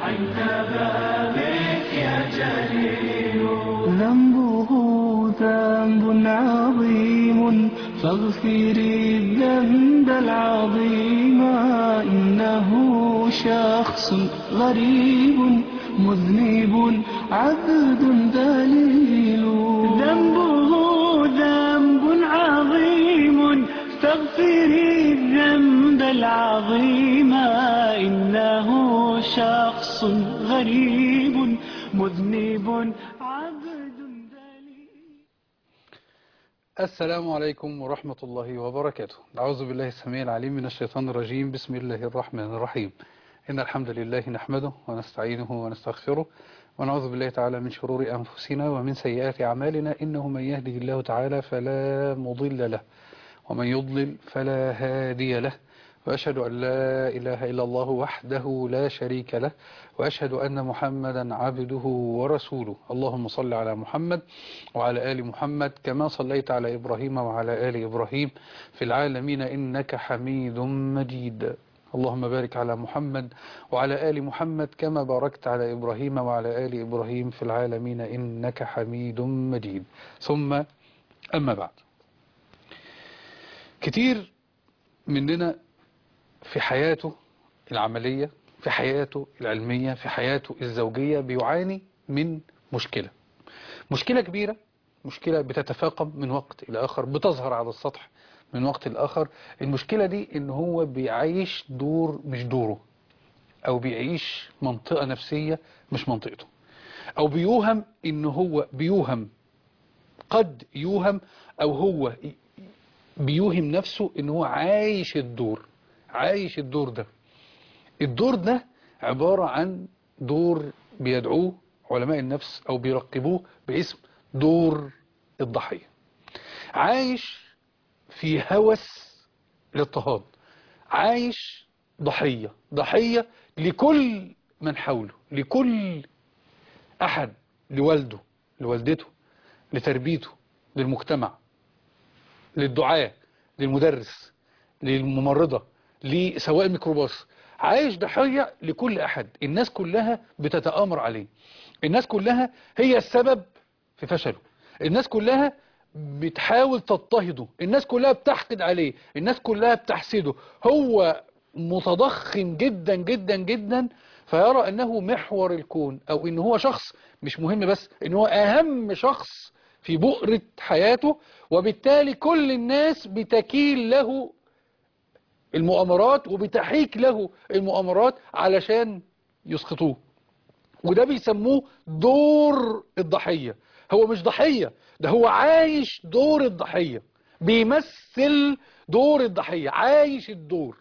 ذنبه ذنب عظيم فاغفري الذنب العظيم إنه شخص غريب مذنب عبد ذليل ذنبه ذنب عظيم فاغفري الذنب العظيم إنه شخص غريب مذنب عبد ذليل السلام عليكم ورحمة الله وبركاته أعوذ بالله السميع العليم من الشيطان الرجيم بسم الله الرحمن الرحيم إن الحمد لله نحمده ونستعينه ونستغفره ونعوذ بالله تعالى من شرور أنفسنا ومن سيئات أعمالنا إنه من يهده الله تعالى فلا مضل له ومن يضلل فلا هادي له وأشهد أن لا إله إلا الله وحده لا شريك له وأشهد أن محمدا عبده ورسوله اللهم صل على محمد وعلى آل محمد كما صليت على إبراهيم وعلى آل إبراهيم في العالمين إنك حميد مجيد اللهم بارك على محمد وعلى آل محمد كما باركت على إبراهيم وعلى آل إبراهيم في العالمين إنك حميد مجيد ثم أما بعد كتير مننا في حياته العملية في حياته العلمية في حياته الزوجية بيعاني من مشكلة مشكلة كبيرة مشكلة بتتفاقم من وقت إلى آخر بتظهر على السطح من وقت لآخر المشكلة دي إن هو بيعيش دور مش دوره أو بيعيش منطقة نفسية مش منطقته أو بيوهم إن هو بيوهم قد يوهم أو هو بيوهم نفسه إن هو عايش الدور عايش الدور ده الدور ده عبارة عن دور بيدعوه علماء النفس أو بيرقبوه باسم دور الضحية عايش في هوس الاضطهاد عايش ضحية ضحية لكل من حوله لكل أحد لوالده لوالدته لتربيته للمجتمع للدعاء للمدرس للممرضة لسواق الميكروباص عايش ضحية لكل أحد الناس كلها بتتآمر عليه الناس كلها هي السبب في فشله الناس كلها بتحاول تضطهده الناس كلها بتحقد عليه الناس كلها بتحسده هو متضخم جدا جدا جدا فيرى أنه محور الكون أو أنه هو شخص مش مهم بس أنه هو أهم شخص في بؤرة حياته وبالتالي كل الناس بتكيل له المؤامرات وبتحيك له المؤامرات علشان يسقطوه وده بيسموه دور الضحية هو مش ضحية ده هو عايش دور الضحية بيمثل دور الضحية عايش الدور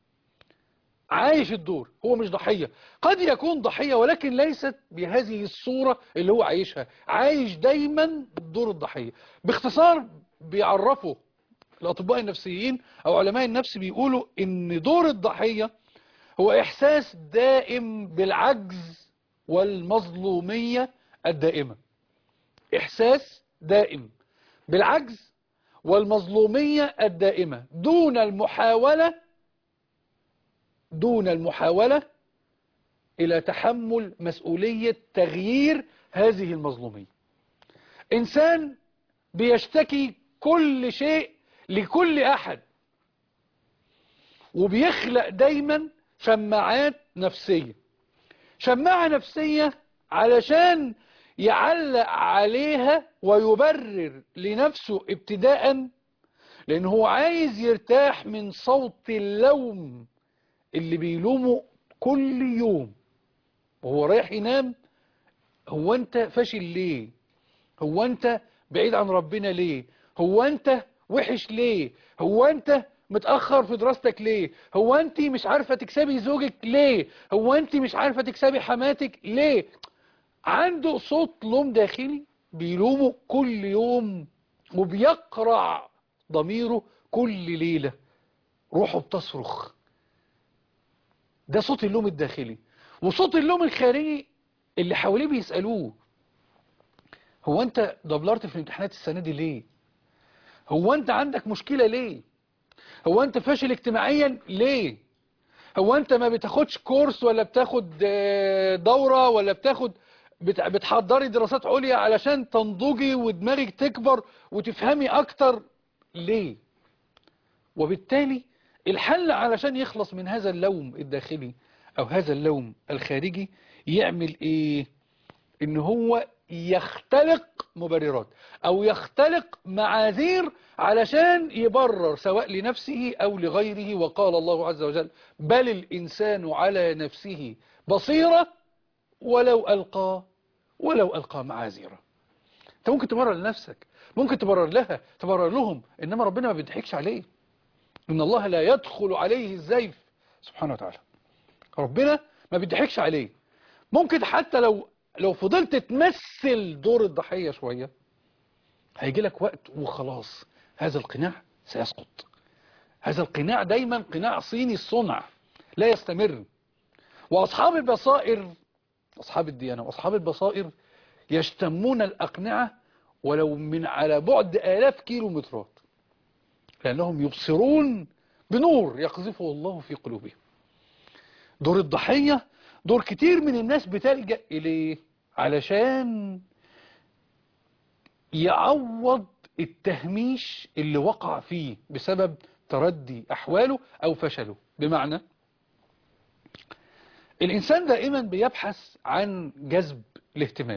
عايش الدور هو مش ضحية قد يكون ضحية ولكن ليست بهذه الصورة اللي هو عايشها عايش دايما دور الضحية باختصار بيعرفوا الأطباء النفسيين أو علماء النفس بيقولوا إن دور الضحية هو إحساس دائم بالعجز والمظلومية الدائمة إحساس دائم بالعجز والمظلومية الدائمة دون المحاولة دون المحاولة إلى تحمل مسؤولية تغيير هذه المظلومية إنسان بيشتكي كل شيء لكل أحد وبيخلق دايما شماعات نفسية شماعة نفسية علشان يعلق عليها ويبرر لنفسه ابتداء لأنه هو عايز يرتاح من صوت اللوم اللي بيلومه كل يوم وهو رايح ينام هو أنت فاشل ليه هو أنت بعيد عن ربنا ليه هو أنت وحش ليه هو أنت متأخر في دراستك ليه هو أنت مش عارفة تكسبي زوجك ليه هو أنت مش عارفة تكسبي حماتك ليه عنده صوت لوم داخلي بيلومه كل يوم وبيقرع ضميره كل ليلة روحه بتصرخ ده صوت اللوم الداخلي وصوت اللوم الخارجي اللي حواليه بيسألوه هو انت دبلرت في الامتحانات السنة دي ليه هو انت عندك مشكلة ليه هو انت فاشل اجتماعيا ليه هو انت ما بتاخدش كورس ولا بتاخد آه، دورة ولا بتاخد بت- بتحضري دراسات عليا علشان تنضجي ودماغك تكبر وتفهمي اكتر ليه وبالتالي الحل علشان يخلص من هذا اللوم الداخلي او هذا اللوم الخارجي يعمل ايه ان هو يختلق مبررات او يختلق معاذير علشان يبرر سواء لنفسه او لغيره وقال الله عز وجل بل الانسان على نفسه بصيرة ولو القى ولو القى معاذيره انت ممكن تبرر لنفسك ممكن تبرر لها تبرر لهم انما ربنا ما بيضحكش عليه ان الله لا يدخل عليه الزيف سبحانه وتعالى ربنا ما بيضحكش عليه ممكن حتى لو لو فضلت تمثل دور الضحية شوية هيجي لك وقت وخلاص هذا القناع سيسقط هذا القناع دايما قناع صيني الصنع لا يستمر وأصحاب البصائر أصحاب الديانة وأصحاب البصائر يشتمون الأقنعة ولو من على بعد آلاف كيلو مترات لأنهم يبصرون بنور يقذفه الله في قلوبهم دور الضحية دور كتير من الناس بتلجأ إليه علشان يعوض التهميش اللي وقع فيه بسبب تردي أحواله أو فشله بمعنى الإنسان دائما بيبحث عن جذب الاهتمام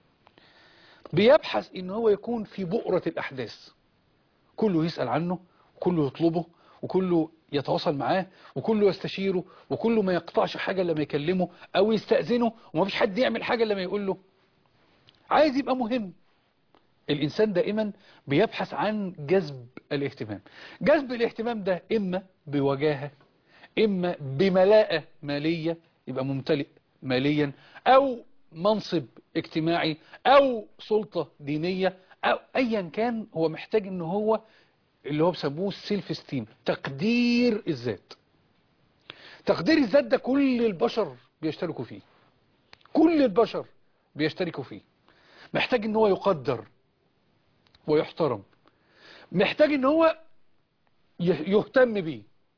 بيبحث إن هو يكون في بؤرة الأحداث كله يسأل عنه وكله يطلبه وكله يتواصل معاه وكله يستشيره وكله ما يقطعش حاجة لما يكلمه أو يستأذنه وما فيش حد يعمل حاجة لما يقول له عايز يبقى مهم الإنسان دائما بيبحث عن جذب الاهتمام جذب الاهتمام ده إما بوجاهة إما بملاءة مالية يبقى ممتلئ ماليا أو منصب اجتماعي أو سلطة دينية أو أيا كان هو محتاج إن هو اللي هو بسموه السيلف استيم تقدير الذات تقدير الذات ده كل البشر بيشتركوا فيه كل البشر بيشتركوا فيه محتاج ان هو يقدر ويحترم محتاج ان هو يه- يهتم بيه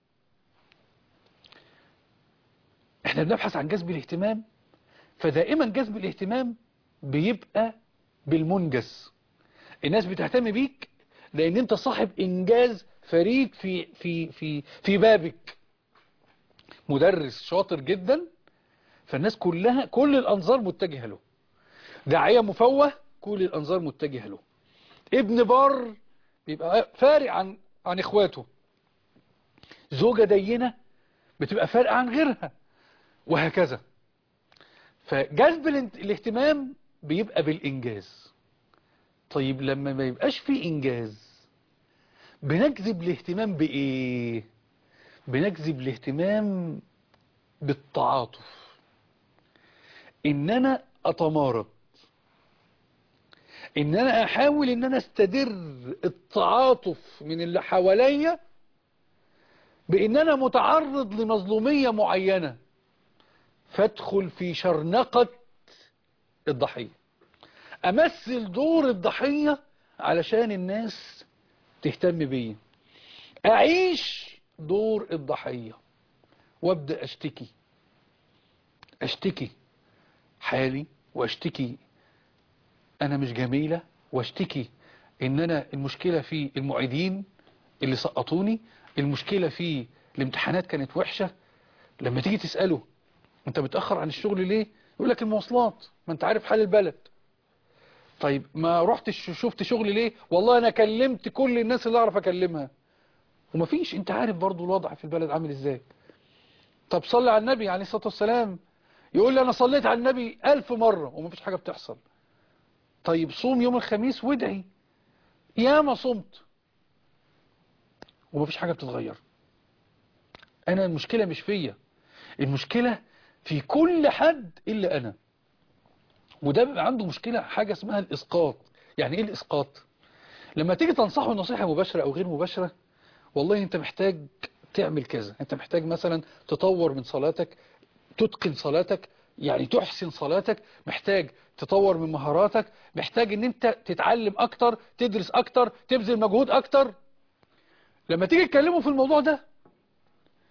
احنا بنبحث عن جذب الاهتمام فدائما جذب الاهتمام بيبقى بالمنجز الناس بتهتم بيك لان انت صاحب انجاز فريد في في في في بابك مدرس شاطر جدا فالناس كلها كل الانظار متجهه له داعيه مفوه كل الانظار متجهه له ابن بار بيبقى فارق عن عن اخواته زوجة دينة بتبقى فارقة عن غيرها وهكذا فجذب الانت- الاهتمام بيبقى بالإنجاز طيب لما ما يبقاش في إنجاز بنجذب الاهتمام بإيه بنجذب الاهتمام بالتعاطف إن أنا أتمارض ان انا احاول ان انا استدر التعاطف من اللي حواليا بان انا متعرض لمظلومية معينة فادخل في شرنقة الضحية امثل دور الضحية علشان الناس تهتم بيا اعيش دور الضحية وابدأ اشتكي اشتكي حالي واشتكي انا مش جميلة واشتكي ان انا المشكلة في المعيدين اللي سقطوني المشكلة في الامتحانات كانت وحشة لما تيجي تسأله انت متأخر عن الشغل ليه يقول لك المواصلات ما انت عارف حال البلد طيب ما رحتش شفت شغل ليه والله انا كلمت كل الناس اللي اعرف اكلمها ومفيش انت عارف برضو الوضع في البلد عامل ازاي طب صلي على النبي عليه الصلاة والسلام يقول لي انا صليت على النبي الف مرة ومفيش حاجة بتحصل طيب صوم يوم الخميس وادعي يا ما صمت ومفيش حاجة بتتغير انا المشكلة مش فيا المشكلة في كل حد الا انا وده بيبقى عنده مشكلة حاجة اسمها الاسقاط يعني ايه الاسقاط لما تيجي تنصحه نصيحة مباشرة او غير مباشرة والله انت محتاج تعمل كذا انت محتاج مثلا تطور من صلاتك تتقن صلاتك يعني تحسن صلاتك محتاج تطور من مهاراتك محتاج ان انت تتعلم اكتر تدرس اكتر تبذل مجهود اكتر لما تيجي تكلمه في الموضوع ده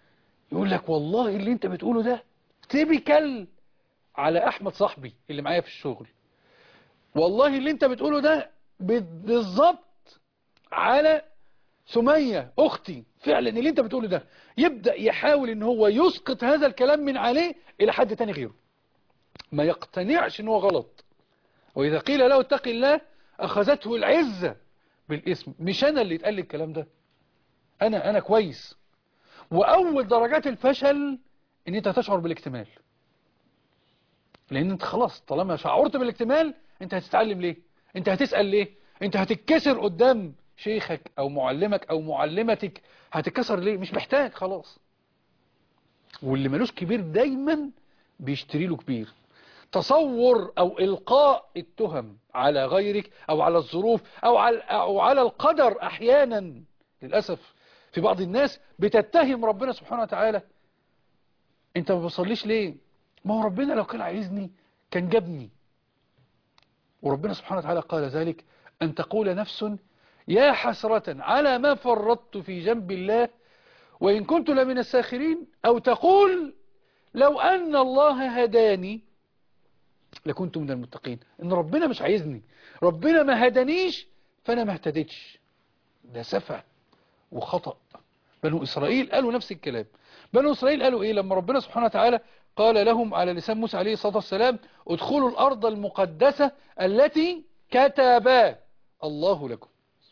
يقول لك والله اللي انت بتقوله ده تيبيكال على احمد صاحبي اللي معايا في الشغل والله اللي انت بتقوله ده بالظبط على سمية اختي فعلا اللي انت بتقوله ده يبدأ يحاول ان هو يسقط هذا الكلام من عليه الى حد تاني غيره ما يقتنعش ان هو غلط واذا قيل له اتق الله اخذته العزة بالاسم مش انا اللي اتقال لي الكلام ده انا انا كويس واول درجات الفشل ان انت تشعر بالاكتمال لان انت خلاص طالما شعرت بالاكتمال انت هتتعلم ليه انت هتسأل ليه انت هتتكسر قدام شيخك او معلمك او معلمتك هتتكسر ليه مش محتاج خلاص واللي ملوش كبير دايما بيشتري له كبير تصور او القاء التهم على غيرك او على الظروف او على, أو على القدر احيانا للأسف في بعض الناس بتتهم ربنا سبحانه وتعالى انت ما بتصليش ليه ما هو ربنا لو كان عايزني كان جابني وربنا سبحانه وتعالى قال ذلك أن تقول نفس يا حسرة على ما فرطت في جنب الله وإن كنت لمن الساخرين أو تقول لو أن الله هداني لكنت من المتقين إن ربنا مش عايزني ربنا ما هدانيش فأنا ما اهتديتش ده سفه وخطأ بنو إسرائيل قالوا نفس الكلام بنو إسرائيل قالوا إيه لما ربنا سبحانه وتعالى قال لهم على لسان موسى عليه الصلاة والسلام ادخلوا الأرض المقدسة التي كتب الله لكم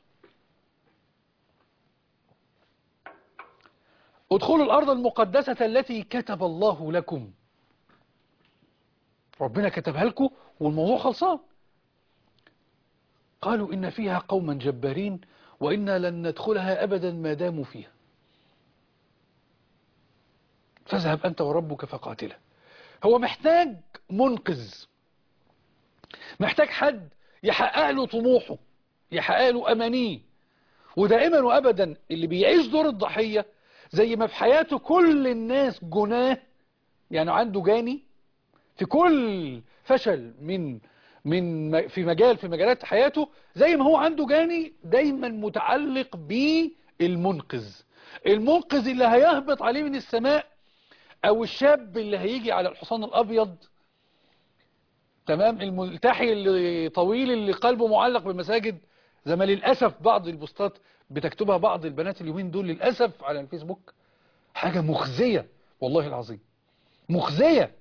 ادخلوا الأرض المقدسة التي كتب الله لكم ربنا كتبها لكم والموضوع خلصان قالوا إن فيها قوما جبارين وإنا لن ندخلها أبدا ما داموا فيها فاذهب أنت وربك فقاتله هو محتاج منقذ محتاج حد يحقق له طموحه يحقق له أمانيه ودائما وأبدا اللي بيعيش دور الضحية زي ما في حياته كل الناس جناه يعني عنده جاني في كل فشل من من في مجال في مجالات حياته زي ما هو عنده جاني دايما متعلق بالمنقذ المنقذ اللي هيهبط عليه من السماء او الشاب اللي هيجي على الحصان الابيض تمام الملتحي اللي طويل اللي قلبه معلق بالمساجد زي ما للأسف بعض البوستات بتكتبها بعض البنات اليومين دول للأسف على الفيسبوك حاجة مخزية والله العظيم مخزية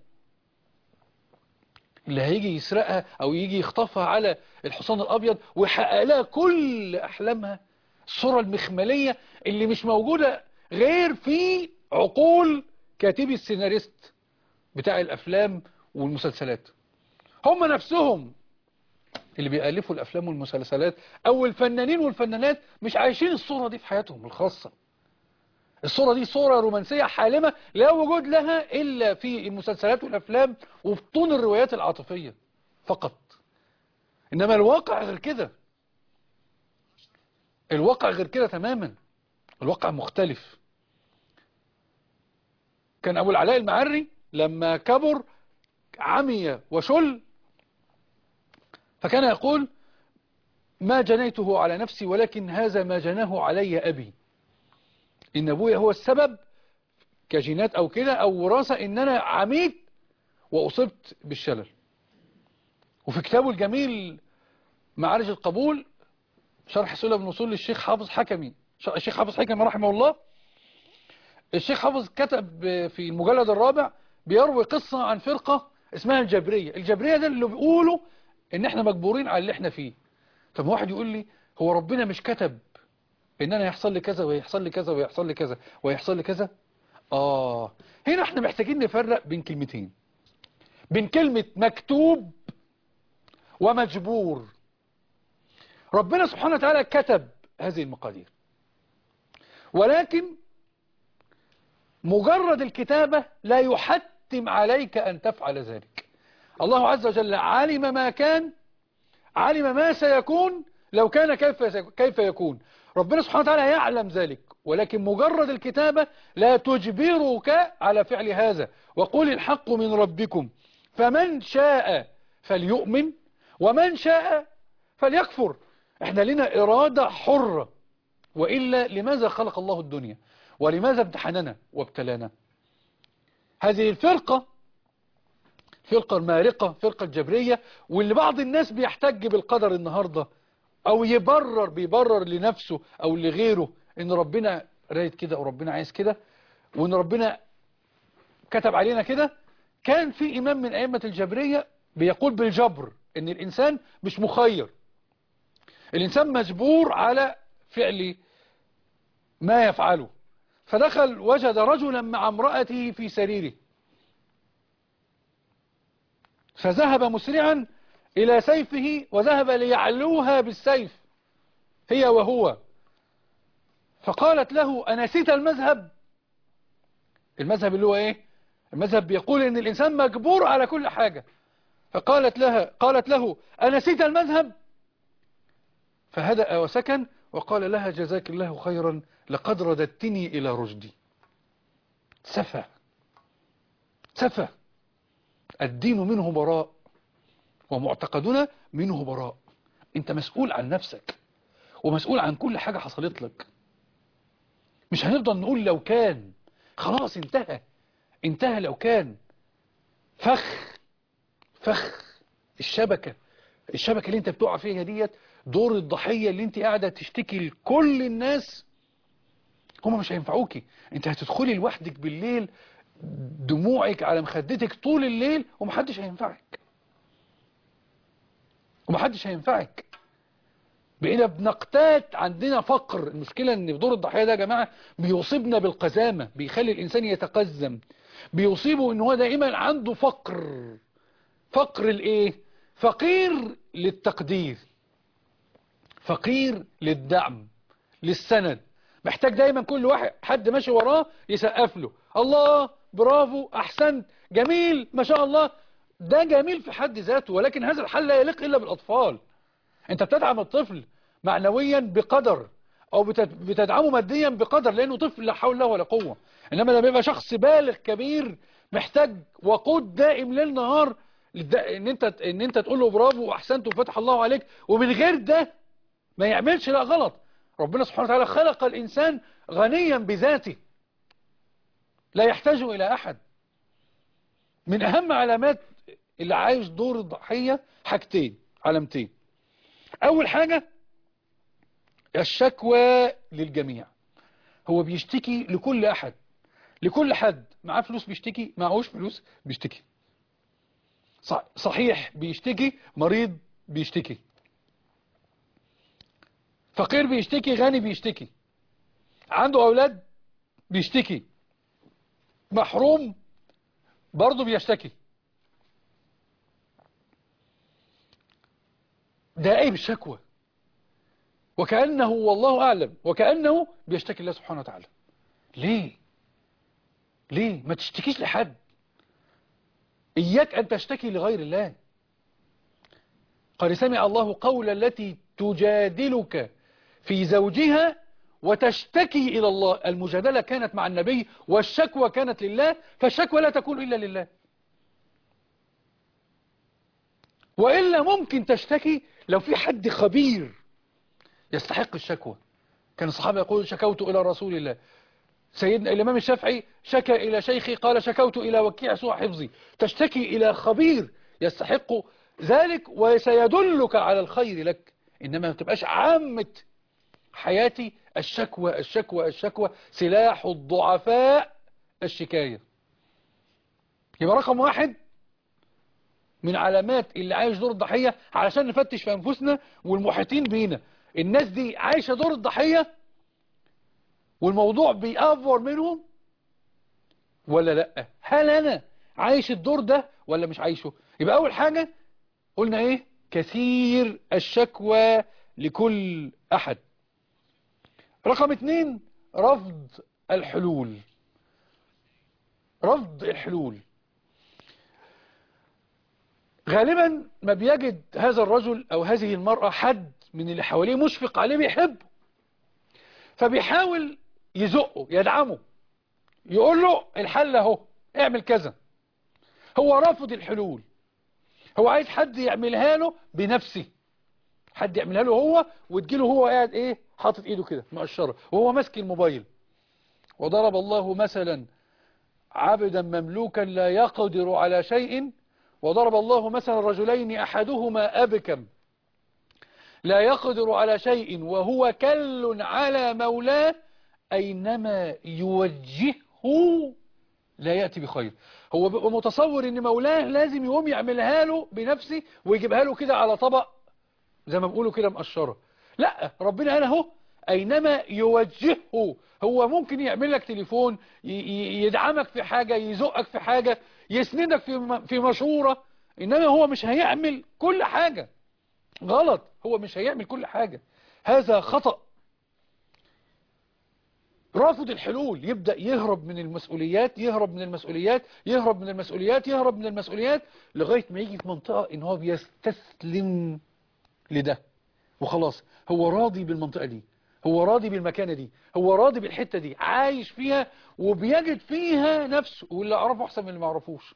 اللي هيجي يسرقها او يجي يخطفها على الحصان الابيض ويحقق لها كل احلامها الصورة المخملية اللي مش موجودة غير في عقول كاتبي السيناريست بتاع الافلام والمسلسلات هم نفسهم اللي بيألفوا الافلام والمسلسلات او الفنانين والفنانات مش عايشين الصورة دي في حياتهم الخاصة الصورة دي صورة رومانسية حالمة لا وجود لها إلا في المسلسلات والأفلام وفي طون الروايات العاطفية فقط إنما الواقع غير كده الواقع غير كده تماما الواقع مختلف كان أبو العلاء المعري لما كبر عمي وشل فكان يقول ما جنيته على نفسي ولكن هذا ما جناه علي أبي إن أبويا هو السبب كجينات أو كده أو وراثة إن أنا عميت وأصبت بالشلل وفي كتابه الجميل معارج القبول شرح سلم الوصول للشيخ حافظ حكمي الشيخ حافظ حكمي رحمه الله الشيخ حافظ كتب في المجلد الرابع بيروي قصة عن فرقة اسمها الجبرية الجبرية ده اللي بيقولوا ان احنا مجبورين على اللي احنا فيه طب واحد يقول لي هو ربنا مش كتب ان انا يحصل لي كذا ويحصل لي كذا ويحصل لي كذا ويحصل لي كذا اه هنا احنا محتاجين نفرق بين كلمتين بين كلمة مكتوب ومجبور ربنا سبحانه وتعالى كتب هذه المقادير ولكن مجرد الكتابة لا يحتم عليك أن تفعل ذلك الله عز وجل علم ما كان علم ما سيكون لو كان كيف كيف يكون ربنا سبحانه وتعالى يعلم ذلك ولكن مجرد الكتابة لا تجبرك على فعل هذا وقل الحق من ربكم فمن شاء فليؤمن ومن شاء فليكفر احنا لنا إرادة حرة وإلا لماذا خلق الله الدنيا ولماذا امتحننا وابتلانا هذه الفرقة فرقة المارقة فرقة الجبرية واللي بعض الناس بيحتج بالقدر النهاردة او يبرر بيبرر لنفسه او لغيره ان ربنا رايد كده او ربنا عايز كده وان ربنا كتب علينا كده كان في امام من ائمة الجبرية بيقول بالجبر ان الانسان مش مخير الانسان مجبور على فعل ما يفعله فدخل وجد رجلا مع امرأته في سريره فذهب مسرعا إلى سيفه وذهب ليعلوها بالسيف هي وهو فقالت له أنسيت المذهب المذهب اللي هو إيه المذهب بيقول إن الإنسان مجبور على كل حاجة فقالت لها قالت له أنسيت المذهب فهدأ وسكن وقال لها جزاك الله خيرا لقد رددتني إلى رشدي سفه سفه الدين منه براء ومعتقدنا منه براء انت مسؤول عن نفسك ومسؤول عن كل حاجة حصلت لك مش هنفضل نقول لو كان خلاص انتهى انتهى لو كان فخ فخ الشبكة الشبكة اللي انت بتقع فيها ديت دور الضحية اللي انت قاعدة تشتكي لكل الناس هما مش هينفعوكي انت هتدخلي لوحدك بالليل دموعك على مخدتك طول الليل ومحدش هينفعك ومحدش هينفعك بقينا بنقتات عندنا فقر المشكلة ان دور الضحية ده يا جماعة بيصيبنا بالقزامة بيخلي الانسان يتقزم بيصيبه ان هو دائما عنده فقر فقر الايه فقير للتقدير فقير للدعم للسند محتاج دايما كل واحد حد ماشي وراه يسقف له الله برافو احسنت جميل ما شاء الله ده جميل في حد ذاته ولكن هذا الحل لا يليق الا بالاطفال انت بتدعم الطفل معنويا بقدر او بتدعمه ماديا بقدر لانه طفل لا حول له ولا قوه انما لما يبقى شخص بالغ كبير محتاج وقود دائم ليل نهار ان انت ان انت تقول له برافو واحسنت وفتح الله عليك ومن غير ده ما يعملش لا غلط ربنا سبحانه وتعالى خلق الإنسان غنيا بذاته لا يحتاج إلى أحد من أهم علامات اللي عايش دور الضحية حاجتين علامتين أول حاجة الشكوى للجميع هو بيشتكي لكل أحد لكل حد معاه فلوس بيشتكي معهوش فلوس بيشتكي صحيح بيشتكي مريض بيشتكي فقير بيشتكي غني بيشتكي عنده أولاد بيشتكي محروم برضه بيشتكي ده ايه بالشكوى وكأنه والله أعلم وكأنه بيشتكي الله سبحانه وتعالى ليه ليه ما تشتكيش لحد إياك أن تشتكي لغير الله قال سمع الله قول التي تجادلك في زوجها وتشتكي إلى الله المجادلة كانت مع النبي والشكوى كانت لله فالشكوى لا تكون إلا لله وإلا ممكن تشتكي لو في حد خبير يستحق الشكوى كان الصحابة يقول شكوت إلى رسول الله سيدنا الإمام الشافعي شكى إلى شيخي قال شكوت إلى وكيع سوء حفظي تشتكي إلى خبير يستحق ذلك وسيدلك على الخير لك إنما ما تبقاش عامة حياتي الشكوى الشكوى الشكوى سلاح الضعفاء الشكاية يبقى رقم واحد من علامات اللي عايش دور الضحية علشان نفتش في أنفسنا والمحيطين بينا الناس دي عايشة دور الضحية والموضوع بيأفور منهم ولا لا هل أنا عايش الدور ده ولا مش عايشه يبقى أول حاجة قلنا إيه كثير الشكوى لكل أحد رقم اتنين رفض الحلول رفض الحلول غالبا ما بيجد هذا الرجل أو هذه المرأة حد من اللي حواليه مشفق عليه بيحبه فبيحاول يزقه يدعمه يقول له الحل اهو اعمل كذا هو رافض الحلول هو عايز حد يعملها له بنفسه حد يعملها له هو وتجيله هو قاعد ايه حاطط ايده كده مقشره وهو ماسك الموبايل وضرب الله مثلا عبدا مملوكا لا يقدر على شيء وضرب الله مثلا رجلين أحدهما أبكم لا يقدر على شيء وهو كل على مولاه أينما يوجهه لا يأتي بخير هو بيبقى متصور ان مولاه لازم يقوم يعملها له بنفسه ويجيبها له كده على طبق زي ما بيقولوا كده مقشرة لا ربنا قال اهو اينما يوجهه هو ممكن يعمل لك تليفون ي- ي- يدعمك في حاجة يزقك في حاجة يسندك في م- في مشورة انما هو مش هيعمل كل حاجة غلط هو مش هيعمل كل حاجة هذا خطأ رافض الحلول يبدأ يهرب من المسؤوليات يهرب من المسؤوليات يهرب من المسؤوليات يهرب من المسؤوليات لغاية ما يجي في منطقة ان هو بيستسلم لده وخلاص هو راضي بالمنطقة دي هو راضي بالمكانة دي هو راضي بالحتة دي عايش فيها وبيجد فيها نفسه واللي أعرفه أحسن من اللي ما أعرفوش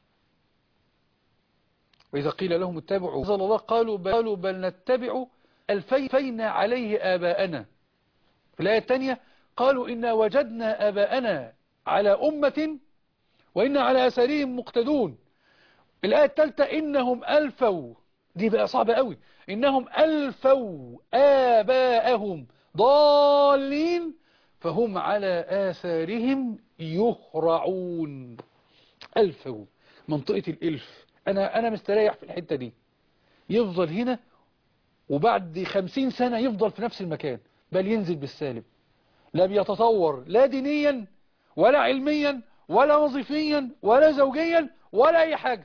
وإذا قيل لهم اتبعوا نزل الله قالوا بل, قالوا بل نتبع الفينا عليه آباءنا في الآية الثانية قالوا إنا وجدنا آباءنا على أمة وإنا على أثارهم مقتدون الآية الثالثة إنهم ألفوا دي بقى صعبة قوي إنهم ألفوا آباءهم ضالين فهم على آثارهم يهرعون ألفوا منطقة الإلف أنا, أنا مستريح في الحتة دي يفضل هنا وبعد خمسين سنة يفضل في نفس المكان بل ينزل بالسالب لا بيتطور لا دينيا ولا علميا ولا وظيفيا ولا زوجيا ولا أي حاجة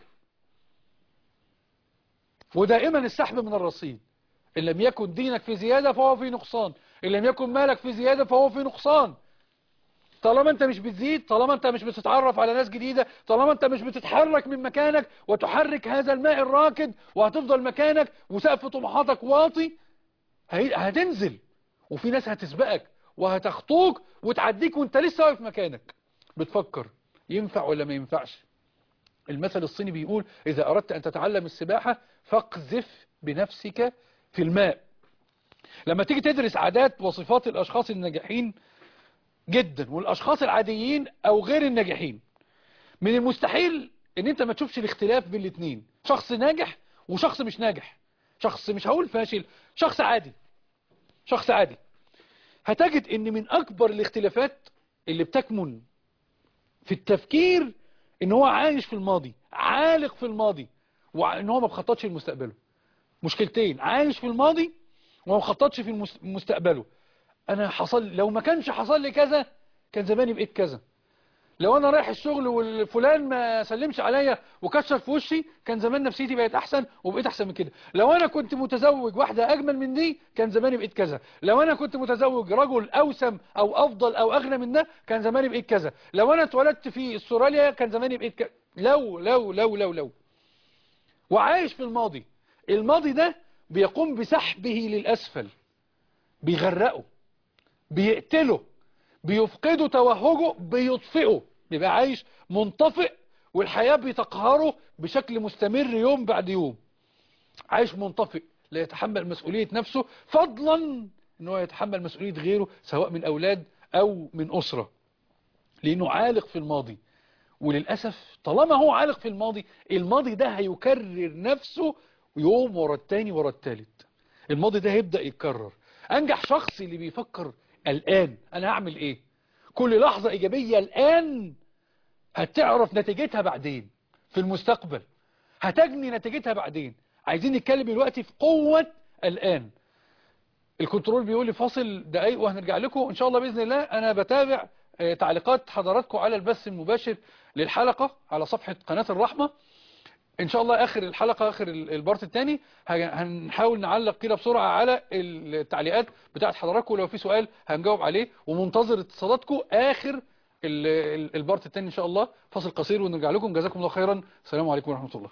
ودائما السحب من الرصيد إن لم يكن دينك في زيادة فهو في نقصان إن لم يكن مالك في زيادة فهو في نقصان طالما انت مش بتزيد طالما انت مش بتتعرف على ناس جديدة طالما انت مش بتتحرك من مكانك وتحرك هذا الماء الراكد وهتفضل مكانك وسقف طموحاتك واطي هي- هتنزل وفي ناس هتسبقك وهتخطوك وتعديك وانت لسه واقف مكانك بتفكر ينفع ولا ما ينفعش المثل الصيني بيقول إذا أردت أن تتعلم السباحة فاقذف بنفسك في الماء لما تيجي تدرس عادات وصفات الأشخاص الناجحين جدا والأشخاص العاديين أو غير الناجحين من المستحيل ان انت ما تشوفش الاختلاف بين الاثنين شخص ناجح وشخص مش ناجح شخص مش هقول فاشل شخص عادي شخص عادي هتجد ان من اكبر الاختلافات اللي بتكمن في التفكير ان هو عايش في الماضي عالق في الماضي وان هو ما بخططش لمستقبله مشكلتين عايش في الماضي وما بخططش في المس- مستقبله انا حصل لو ما كانش حصل لي كذا كان زماني بقيت كذا لو انا رايح الشغل والفلان ما سلمش عليا وكسر في وشي كان زمان نفسيتي بقت احسن وبقيت احسن من كده لو انا كنت متزوج واحدة اجمل من دي كان زماني بقيت كذا لو انا كنت متزوج رجل اوسم او افضل او اغنى من ده كان زماني بقيت كذا لو انا اتولدت في استراليا كان زماني بقيت كذا لو لو لو لو لو وعايش في الماضي الماضي ده بيقوم بسحبه للاسفل بيغرقه بيقتله بيفقده توهجه بيطفئه بيبقى عايش منطفئ والحياة بتقهره بشكل مستمر يوم بعد يوم عايش منطفئ لا يتحمل مسؤولية نفسه فضلا ان هو يتحمل مسؤولية غيره سواء من أولاد أو من أسرة لأنه عالق في الماضي وللأسف طالما هو عالق في الماضي الماضي ده هيكرر نفسه يوم ورا التاني ورا التالت الماضي ده هيبدأ يتكرر أنجح شخص اللي بيفكر الآن أنا هعمل إيه كل لحظة إيجابية الآن هتعرف نتيجتها بعدين في المستقبل هتجني نتيجتها بعدين عايزين نتكلم دلوقتي في قوة الآن الكنترول بيقول لي فاصل دقايق وهنرجع لكم إن شاء الله بإذن الله أنا بتابع آه، تعليقات حضراتكم على البث المباشر للحلقة على صفحة قناة الرحمة ان شاء الله اخر الحلقة اخر ال- البارت الثاني هنحاول نعلق كده بسرعة على التعليقات بتاعت حضراتكم لو في سؤال هنجاوب عليه ومنتظر اتصالاتكم اخر ال- ال- البارت الثاني ان شاء الله فاصل قصير ونرجع لكم جزاكم الله خيرا السلام عليكم ورحمة الله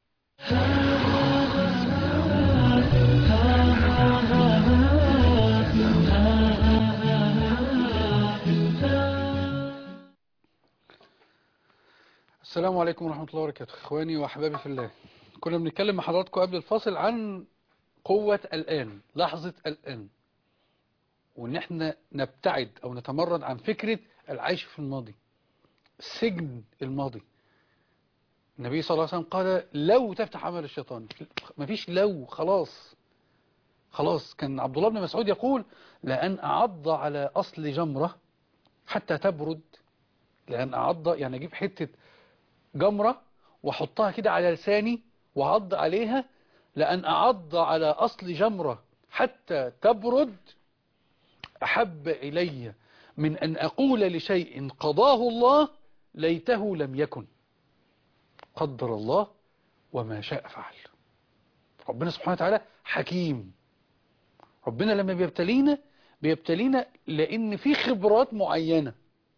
السلام عليكم ورحمة الله وبركاته إخواني وأحبابي في الله كنا بنتكلم مع حضراتكم قبل الفاصل عن قوة الآن لحظة الآن وإن إحنا نبتعد أو نتمرد عن فكرة العيش في الماضي سجن الماضي النبي صلى الله عليه وسلم قال لو تفتح عمل الشيطان مفيش لو خلاص خلاص كان عبد الله بن مسعود يقول لأن أعض على أصل جمرة حتى تبرد لأن أعض يعني أجيب حتة جمرة وأحطها كده على لساني وأعض عليها لأن أعض على أصل جمرة حتى تبرد أحب إلي من أن أقول لشيء قضاه الله ليته لم يكن قدر الله وما شاء فعل ربنا سبحانه وتعالى حكيم ربنا لما بيبتلينا بيبتلينا لأن في خبرات معينة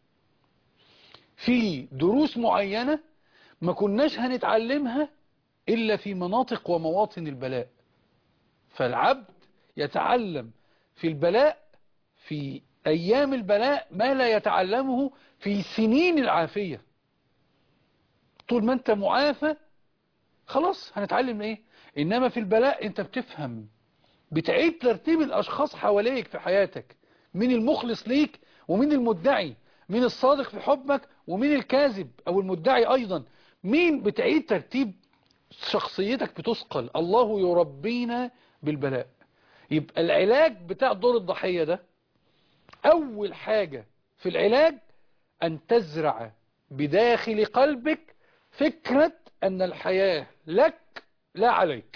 في دروس معينة ما كناش هنتعلمها إلا في مناطق ومواطن البلاء فالعبد يتعلم في البلاء في أيام البلاء ما لا يتعلمه في سنين العافية طول ما أنت معافى خلاص هنتعلم إيه إنما في البلاء أنت بتفهم بتعيد ترتيب الأشخاص حواليك في حياتك مين المخلص ليك ومين المدعي مين الصادق في حبك ومين الكاذب أو المدعي أيضا مين بتعيد ترتيب شخصيتك بتثقل الله يربينا بالبلاء يبقى العلاج بتاع دور الضحية ده أول حاجة في العلاج أن تزرع بداخل قلبك فكرة أن الحياة لك لا عليك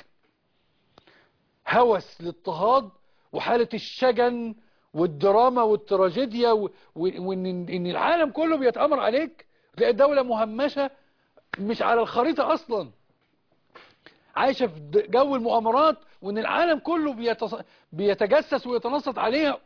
هوس الاضطهاد وحالة الشجن والدراما والتراجيديا و- و- وان إن العالم كله بيتأمر عليك تلاقي الدولة مهمشة مش على الخريطة أصلا عايشة في د- جو المؤامرات وان العالم كله بيتص... بيتجسس ويتنصت عليها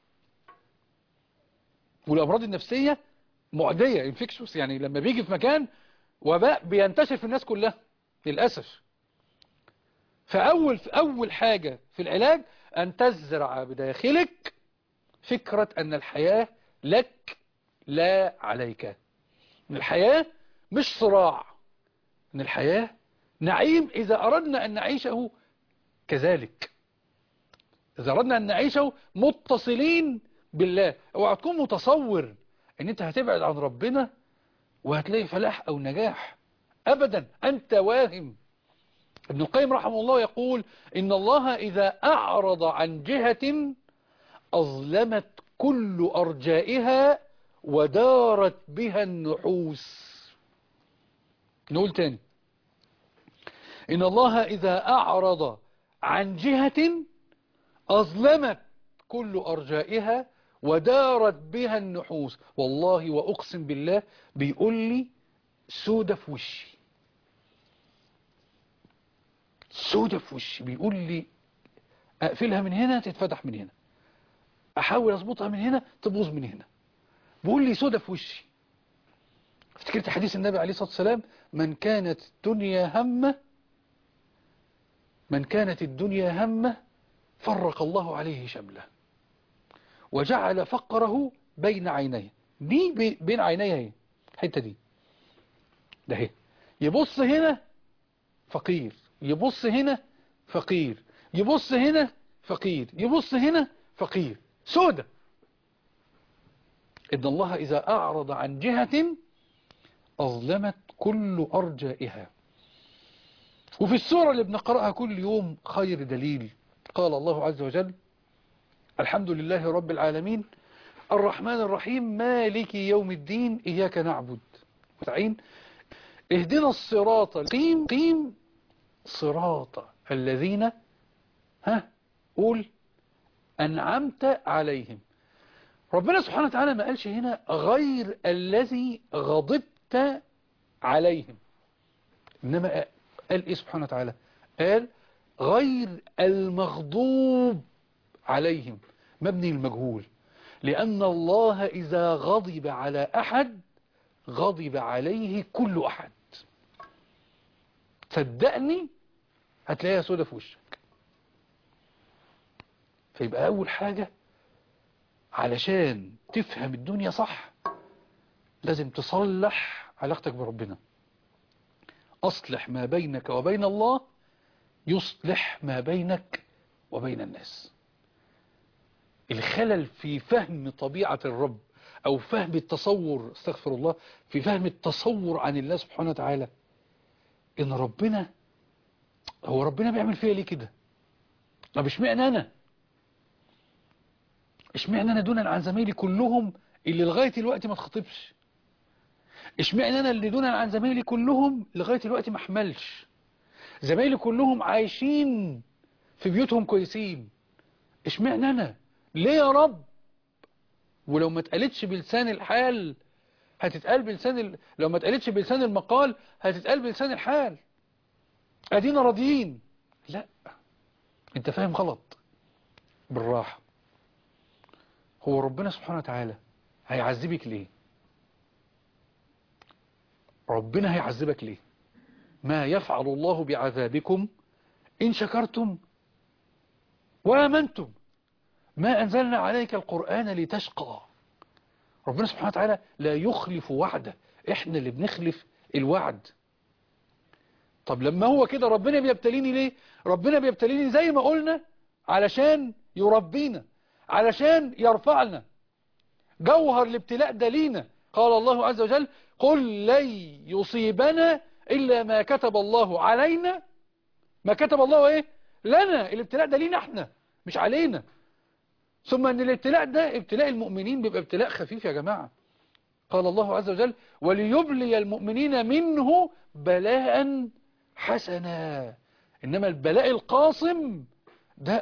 والأمراض النفسية معدية انفكشوس يعني لما بيجي في مكان وباء بينتشر في الناس كلها للأسف فأول أول حاجة في العلاج أن تزرع بداخلك فكرة أن الحياة لك لا عليك أن الحياة مش صراع أن الحياة نعيم إذا أردنا أن نعيشه كذلك إذا أردنا أن نعيشه متصلين بالله اوعى تكون متصور أن أنت هتبعد عن ربنا وهتلاقي فلاح أو نجاح أبدا أنت واهم ابن القيم رحمه الله يقول إن الله إذا أعرض عن جهة أظلمت كل أرجائها ودارت بها النحوس نقول تاني إن الله إذا أعرض عن جهة أظلمت كل أرجائها ودارت بها النحوس والله وأقسم بالله بيقول لي سودة في وشي سودة في وشي بيقول لي أقفلها من هنا تتفتح من هنا أحاول أظبطها من هنا تبوظ من هنا بيقول لي سودة في وشي افتكرت حديث النبي عليه الصلاة والسلام من كانت الدنيا همه من كانت الدنيا همه فرق الله عليه شمله وجعل فقره بين عينيه دي بي- بين عينيه اهي الحته دي ده اهي يبص هنا فقير يبص هنا فقير يبص هنا فقير يبص هنا فقير سودة إن الله إذا أعرض عن جهة أظلمت كل أرجائها وفي السورة اللي بنقرأها كل يوم خير دليل قال الله عز وجل الحمد لله رب العالمين الرحمن الرحيم مالك يوم الدين إياك نعبد وتعين اهدنا الصراط قيم قيم صراط الذين ها قول أنعمت عليهم ربنا سبحانه وتعالى ما قالش هنا غير الذي غضبت عليهم إنما قال إيه سبحانه وتعالى قال غير المغضوب عليهم مبني المجهول لأن الله إذا غضب على أحد غضب عليه كل أحد صدقني هتلاقيها سودة في وشك فيبقى أول حاجة علشان تفهم الدنيا صح لازم تصلح علاقتك بربنا أصلح ما بينك وبين الله يصلح ما بينك وبين الناس الخلل في فهم طبيعة الرب أو فهم التصور استغفر الله في فهم التصور عن الله سبحانه وتعالى إن ربنا هو ربنا بيعمل فيا ليه كده طب اشمعنى أنا اشمعنى أنا دونا عن زمايلي كلهم اللي لغاية الوقت ما اتخطبش اشمعنى أنا اللي دونا عن زمايلي كلهم لغاية الوقت ما حملش زمايلي كلهم عايشين في بيوتهم كويسين اشمعنى أنا ليه يا رب ولو ما اتقالتش بلسان الحال هتتقال بلسان ال... لو ما اتقالتش بلسان المقال هتتقال بلسان الحال ادينا راضيين لا انت فاهم غلط بالراحة هو ربنا سبحانه وتعالى هيعذبك ليه ربنا هيعذبك ليه ما يفعل الله بعذابكم إن شكرتم وآمنتم ما أنزلنا عليك القرآن لتشقى ربنا سبحانه وتعالى لا يخلف وعده احنا اللي بنخلف الوعد طب لما هو كده ربنا بيبتليني ليه ربنا بيبتليني زي ما قلنا علشان يربينا علشان يرفعنا جوهر الابتلاء ده لينا قال الله عز وجل قل لن يصيبنا إلا ما كتب الله علينا ما كتب الله ايه لنا الابتلاء ده لينا احنا مش علينا ثم ان الابتلاء ده ابتلاء المؤمنين بيبقى ابتلاء خفيف يا جماعة قال الله عز وجل وليبلي المؤمنين منه بلاء حسنا إنما البلاء القاصم ده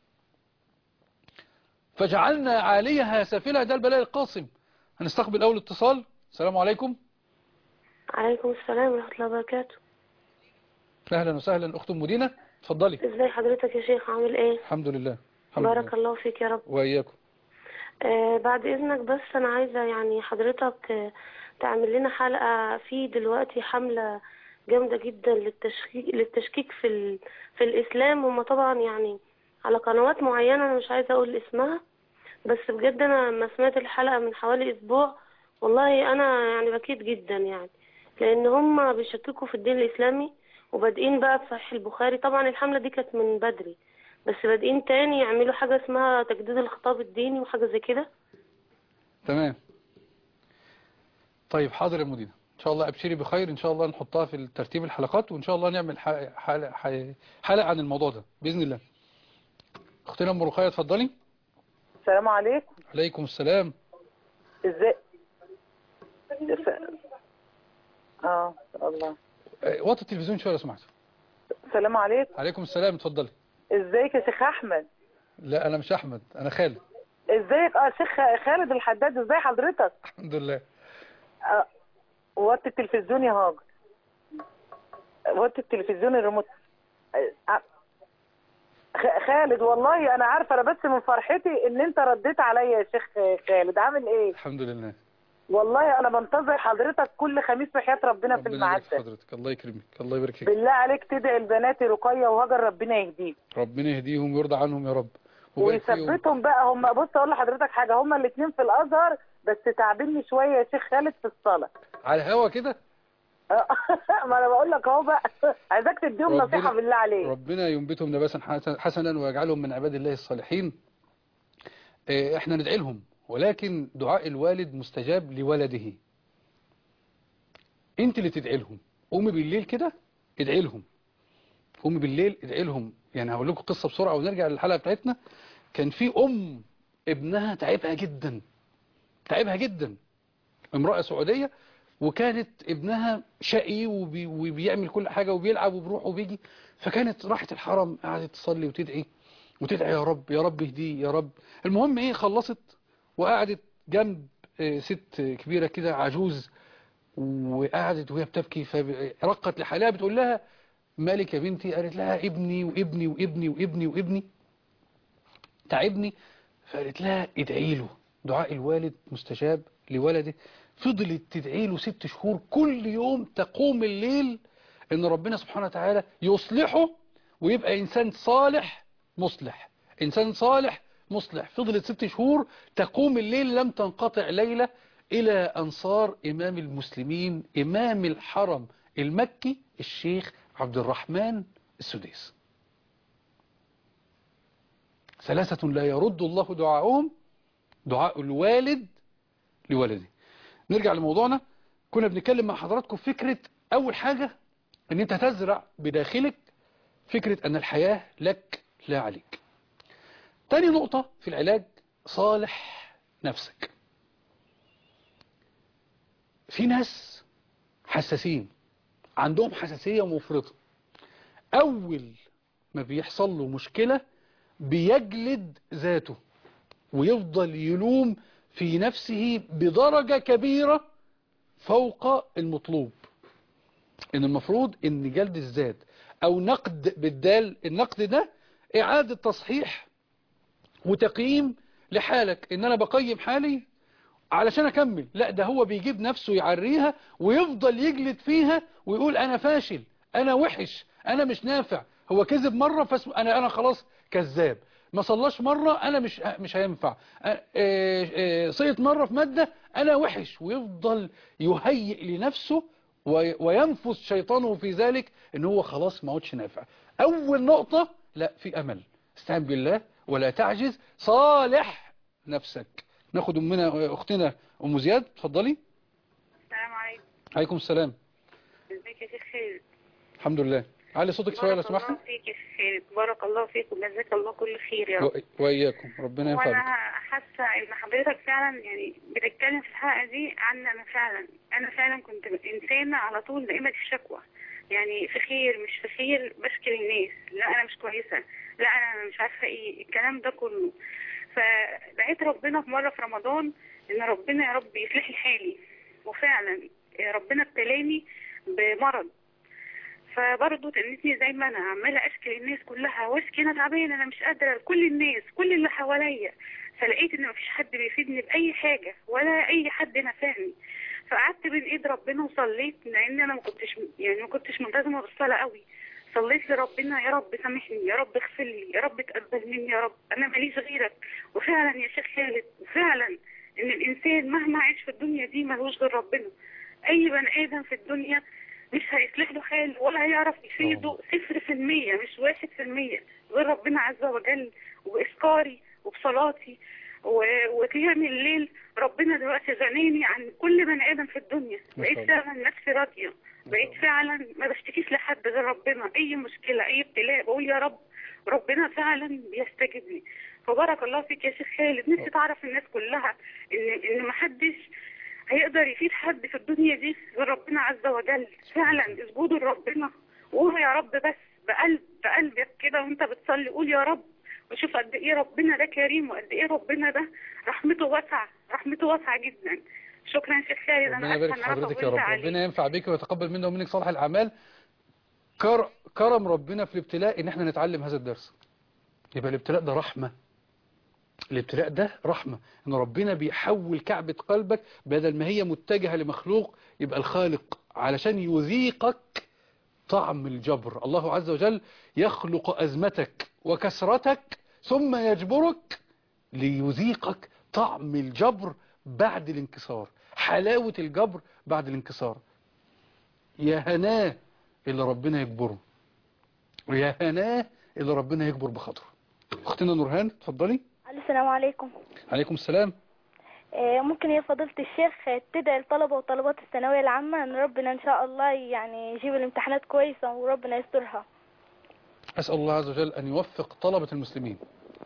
فجعلنا عاليها سافلها ده البلاء القاصم هنستقبل أول اتصال السلام عليكم عليكم السلام ورحمة الله وبركاته أهلا وسهلا أخت مدينة اتفضلي ازاي حضرتك يا شيخ عامل ايه الحمد لله الحمد بارك لله الله فيك يا رب وإياكم آه بعد اذنك بس انا عايزة يعني حضرتك آه تعمل لنا حلقة في دلوقتي حملة جامدة جدا للتشكيك للتشكيك في ال... في الاسلام هما طبعا يعني على قنوات معينة انا مش عايزة اقول اسمها بس بجد انا لما سمعت الحلقة من حوالي اسبوع والله انا يعني بكيت جدا يعني لان هما بيشككوا في الدين الاسلامي وبادئين بقى بصحيح البخاري طبعا الحملة دي كانت من بدري بس بادئين تاني يعملوا حاجة اسمها تجديد الخطاب الديني وحاجة زي كده تمام طيب حاضر يا مدينة إن شاء الله أبشري بخير إن شاء الله نحطها في ترتيب الحلقات وإن شاء الله نعمل ح- حلقة, حلقة عن الموضوع ده بإذن الله أختنا أم رقية اتفضلي السلام عليكم عليكم السلام ازاي اه الله آه، وطي التلفزيون شوية لو سمحت السلام عليكم عليكم السلام اتفضلي ازيك يا شيخ احمد لا أنا مش أحمد أنا خالد ازيك اه شيخ خالد الحداد ازاي حضرتك الحمد لله آه، وطي التلفزيون يا هاجر وطي التلفزيون الريموت آه، خ- خالد والله انا عارفه انا بس من فرحتي ان انت رديت عليا يا شيخ خالد عامل ايه الحمد لله والله انا بنتظر حضرتك كل خميس بحياه ربنا في ربنا الميعاد يبارك في ده حضرتك الله يكرمك الله يبارك فيك بالله عليك تدعي البنات رقيه وهاجر ربنا يهديك ربنا يهديهم ويرضى عنهم يا رب ويبارك فيهم. ويثبتهم بقى هم بص اقول لحضرتك حاجه هم الاثنين في الازهر بس تعبني شويه يا شيخ خالد في الصلاه على الهوا كده ما انا بقول لك اهو بقى عايزاك تديهم ربنا- نصيحه بالله عليك ربنا ينبتهم نباسا حسن- حسنا ويجعلهم من عباد الله الصالحين آه، احنا ندعي لهم ولكن دعاء الوالد مستجاب لولده انت اللي تدعي لهم قومي بالليل كده ادعي لهم قومي بالليل ادعي لهم يعني هقول لكم قصة بسرعة ونرجع للحلقة بتاعتنا كان في ام ابنها تعبها جدا تعبها جدا امرأة سعودية وكانت ابنها شقي وبي وبيعمل كل حاجة وبيلعب وبيروح وبيجي فكانت راحت الحرم قعدت تصلي وتدعي وتدعي يا رب يا رب اهديه يا رب المهم ايه خلصت وقعدت جنب آه، ست كبيرة كده عجوز وقعدت وهي بتبكي فرقت لحالها بتقول لها مالك يا بنتي قالت لها ابني وابني وابني وابني وابني تعبني فقالت لها ادعي له دعاء الوالد مستجاب لولده فضلت تدعي له ست شهور كل يوم تقوم الليل ان ربنا سبحانه وتعالى يصلحه ويبقى انسان صالح مصلح انسان صالح مصلح فضلت ست شهور تقوم الليل لم تنقطع ليلة الى ان صار امام المسلمين امام الحرم المكي الشيخ عبد الرحمن السديس ثلاثة لا يرد الله دعاءهم دعاء الوالد لولده نرجع لموضوعنا كنا بنتكلم مع حضراتكم في فكرة أول حاجة أن أنت تزرع بداخلك فكرة أن الحياة لك لا عليك تاني نقطة في العلاج صالح نفسك في ناس حساسين عندهم حساسية مفرطة أول ما بيحصل له مشكلة بيجلد ذاته ويفضل يلوم في نفسه بدرجة كبيرة فوق المطلوب ان المفروض ان جلد الذات او نقد بالدال النقد ده اعادة تصحيح وتقييم لحالك ان انا بقيم حالي علشان اكمل لا ده هو بيجيب نفسه يعريها ويفضل يجلد فيها ويقول انا فاشل انا وحش انا مش نافع هو كذب مرة فاسم انا انا خلاص كذاب ما صلاش مرة انا مش مش هينفع صيت مرة في مادة انا وحش ويفضل يهيئ لنفسه وينفس شيطانه في ذلك ان هو خلاص ما عودش نافع اول نقطة لا في امل استعن بالله ولا تعجز صالح نفسك ناخد امنا اختنا ام زياد اتفضلي السلام عليكم عليكم السلام ازيك يا شيخ خالد الحمد لله علي صوتك شويه لو بارك الله سمحتي فيك يا شيخ خالد بارك الله فيك وجزاك الله كل خير يا رب و- واياكم ربنا ينفع وانا بك حاسه ان حضرتك فعلا يعني بتتكلم في الحلقه دي عن انا فعلا انا فعلا كنت انسانه على طول دائمه الشكوى يعني في خير مش في خير بشكي الناس لا انا مش كويسه لا انا مش عارفه ايه الكلام ده كله فدعيت ربنا في مره في رمضان ان ربنا يا رب يصلح لي حالي وفعلا ربنا ابتلاني بمرض فبرضه تنتني زي ما انا عماله اشكي للناس كلها واشكي انا تعبانه انا مش قادره لكل الناس كل اللي حواليا فلقيت ان مفيش حد بيفيدني باي حاجه ولا اي حد نفعني فقعدت بين ايد ربنا وصليت لان انا ما كنتش يعني ما كنتش ملتزمه بالصلاه قوي صليت لربنا يا رب سامحني يا رب اغفر لي يا رب تقبل مني يا رب انا ماليش غيرك وفعلا يا شيخ خالد فعلا ان الانسان مهما عاش في الدنيا دي ملوش غير ربنا اي بني ادم في الدنيا مش هيصلح له حال ولا هيعرف يفيده صفر في المية مش واحد في المية غير ربنا عز وجل وبإذكاري وبصلاتي و- وقيام الليل ربنا دلوقتي غناني عن كل بني آدم في الدنيا ما بقيت شاء الله. فعلا نفسي راضية بقيت فعلا ما بشتكيش لحد غير ربنا أي مشكلة أي ابتلاء بقول يا رب ربنا فعلا بيستجيب لي فبارك الله فيك يا شيخ خالد نفسي تعرف الناس كلها ان ان محدش هيقدر يفيد حد في الدنيا دي غير ربنا عز وجل فعلا اسجدوا لربنا وقولوا يا رب بس بقلب بقلبك كده وانت بتصلي قول يا رب وشوف قد ايه ربنا ده كريم وقد ايه ربنا ده رحمته واسعه رحمته واسعه جدا شكرا يا شيخ خالد ربنا انا يبارك اسفه في ان انا حضرتك يا طولت رب عليك ربنا ينفع بك ويتقبل منا ومنك صالح الاعمال كر... كرم ربنا في الابتلاء ان احنا نتعلم هذا الدرس يبقى الابتلاء ده رحمة الابتلاء ده رحمة ان ربنا بيحول كعبة قلبك بدل ما هي متجهة لمخلوق يبقى الخالق علشان يذيقك طعم الجبر الله عز وجل يخلق أزمتك وكسرتك ثم يجبرك ليذيقك طعم الجبر بعد الانكسار حلاوة الجبر بعد الانكسار يا هناه اللي ربنا يجبره ويا هناه اللي ربنا يجبر بخاطره اختنا نورهان اتفضلي السلام عليكم عليكم السلام آه، ممكن يا فضيلة الشيخ آه، تدعي الطلبة وطلبات الثانوية العامة ان ربنا ان شاء الله يعني يجيب الامتحانات كويسة وربنا يسترها أسأل الله عز وجل أن يوفق طلبة المسلمين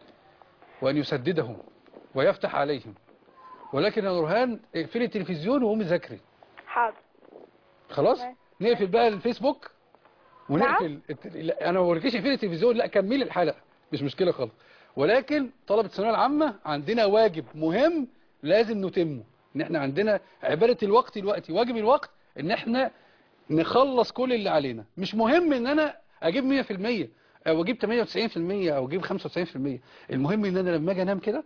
وأن يسددهم ويفتح عليهم ولكن يا نورهان اقفلي التلفزيون وقومي ذاكري حاضر خلاص تمام. نقفل بقى الفيسبوك ونقفل الت... لا انا ما بقولكيش اقفلي التلفزيون لا كملي الحلقه مش مشكله خالص ولكن طلبه الثانويه العامه عندنا واجب مهم لازم نتمه ان احنا عندنا عباده الوقت دلوقتي واجب الوقت ان احنا نخلص كل اللي علينا مش مهم ان انا اجيب 100% او اجيب 98% او اجيب 95% المهم ان انا لما اجي انام كده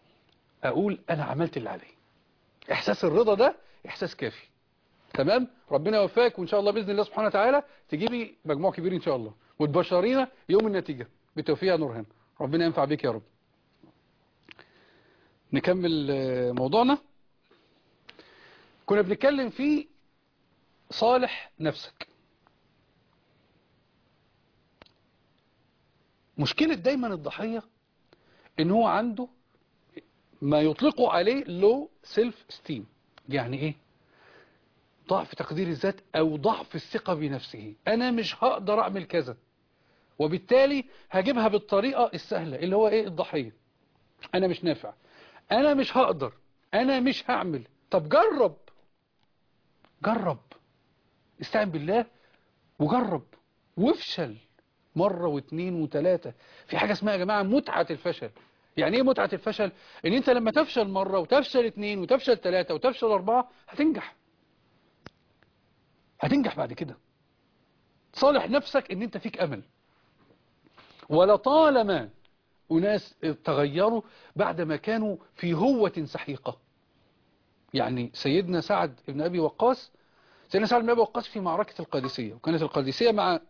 اقول انا عملت اللي عليا احساس الرضا ده احساس كافي تمام ربنا يوفقك وان شاء الله باذن الله سبحانه وتعالى تجيبي مجموع كبير ان شاء الله وتبشرينا يوم النتيجه بالتوفيق يا نورهان ربنا ينفع بيك يا رب نكمل آه، موضوعنا كنا بنتكلم في صالح نفسك مشكلة دايما الضحية ان هو عنده ما يطلقوا عليه لو سيلف ستيم يعني ايه ضعف تقدير الذات او ضعف الثقة بنفسه انا مش هقدر اعمل كذا وبالتالي هجيبها بالطريقة السهلة اللي هو ايه الضحية انا مش نافع انا مش هقدر انا مش هعمل طب جرب جرب استعن بالله وجرب وافشل مرة واثنين وثلاثة في حاجة اسمها يا جماعة متعة الفشل يعني ايه متعة الفشل ان انت لما تفشل مرة وتفشل اثنين وتفشل ثلاثة وتفشل اربعة هتنجح هتنجح بعد كده صالح نفسك ان انت فيك امل ولطالما أناس تغيروا بعدما كانوا في هوة سحيقة يعني سيدنا سعد بن أبي وقاص سيدنا سعد بن أبي وقاص في معركة القادسية وكانت القادسية مع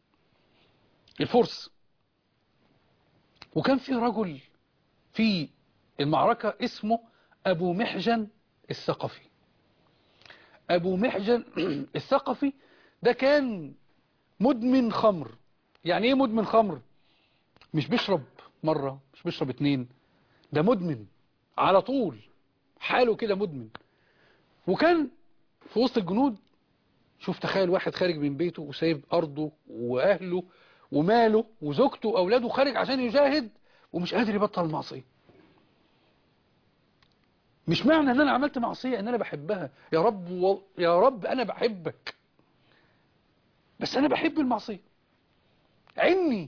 الفرس وكان في رجل في المعركة اسمه أبو محجن الثقفي أبو محجن الثقفي ده كان مدمن خمر يعني ايه مدمن خمر مش بيشرب مرة مش بيشرب اتنين ده مدمن على طول حاله كده مدمن وكان في وسط الجنود شوف تخيل واحد خارج من بيته وسايب أرضه وأهله وماله وزوجته وأولاده خارج عشان يجاهد ومش قادر يبطل المعصية مش معنى ان انا عملت معصية ان انا بحبها يا رب و... يا رب انا بحبك بس انا بحب المعصية عني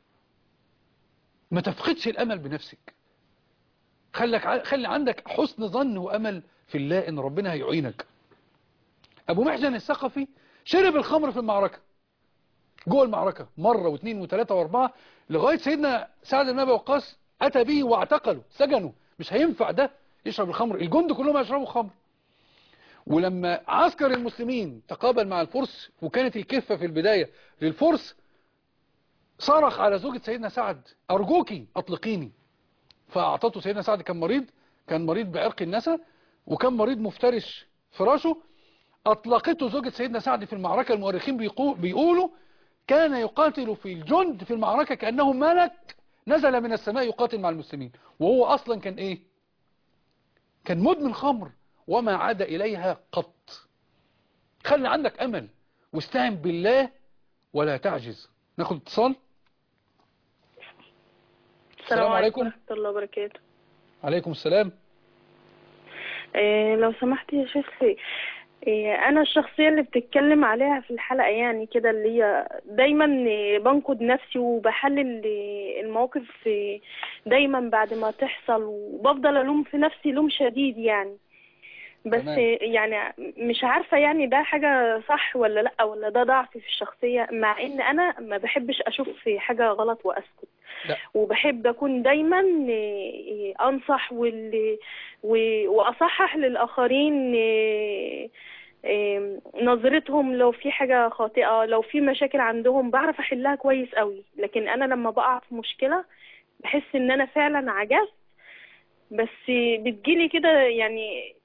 ما تفقدش الامل بنفسك خلك ع... خلي عندك حسن ظن وامل في الله ان ربنا هيعينك ابو محجن الثقفي شرب الخمر في المعركة جوه المعركة مرة واثنين وثلاثة واربعة لغاية سيدنا سعد بن ابي وقاص اتى به واعتقله سجنه مش هينفع ده يشرب الخمر الجند كلهم يشربوا خمر ولما عسكر المسلمين تقابل مع الفرس وكانت الكفة في البداية للفرس صرخ على زوجة سيدنا سعد أرجوكي أطلقيني فأعطته سيدنا سعد كان مريض كان مريض بعرق النسا وكان مريض مفترش فراشه أطلقته زوجة سيدنا سعد في المعركة المؤرخين بيقولوا كان يقاتل في الجند في المعركة كأنه ملك نزل من السماء يقاتل مع المسلمين وهو أصلا كان إيه كان مدمن خمر وما عاد إليها قط خلي عندك أمل واستعن بالله ولا تعجز ناخد اتصال السلام عليكم ورحمة الله وبركاته عليكم السلام إيه لو سمحت يا شيخ إيه أنا الشخصية اللي بتتكلم عليها في الحلقة يعني كده اللي هي دايما بنقد نفسي وبحلل المواقف دايما بعد ما تحصل وبفضل ألوم في نفسي لوم شديد يعني بس تمام. يعني مش عارفة يعني ده حاجة صح ولا لأ ولا ده ضعف في الشخصية مع إن أنا ما بحبش أشوف في حاجة غلط وأسكت لا. وبحب أكون دايما إيه، أنصح وال... و- وأصحح للآخرين إيه، إيه، نظرتهم لو في حاجة خاطئة لو في مشاكل عندهم بعرف أحلها كويس قوي لكن أنا لما بقع في مشكلة بحس إن أنا فعلا عجزت بس بتجيلي كده يعني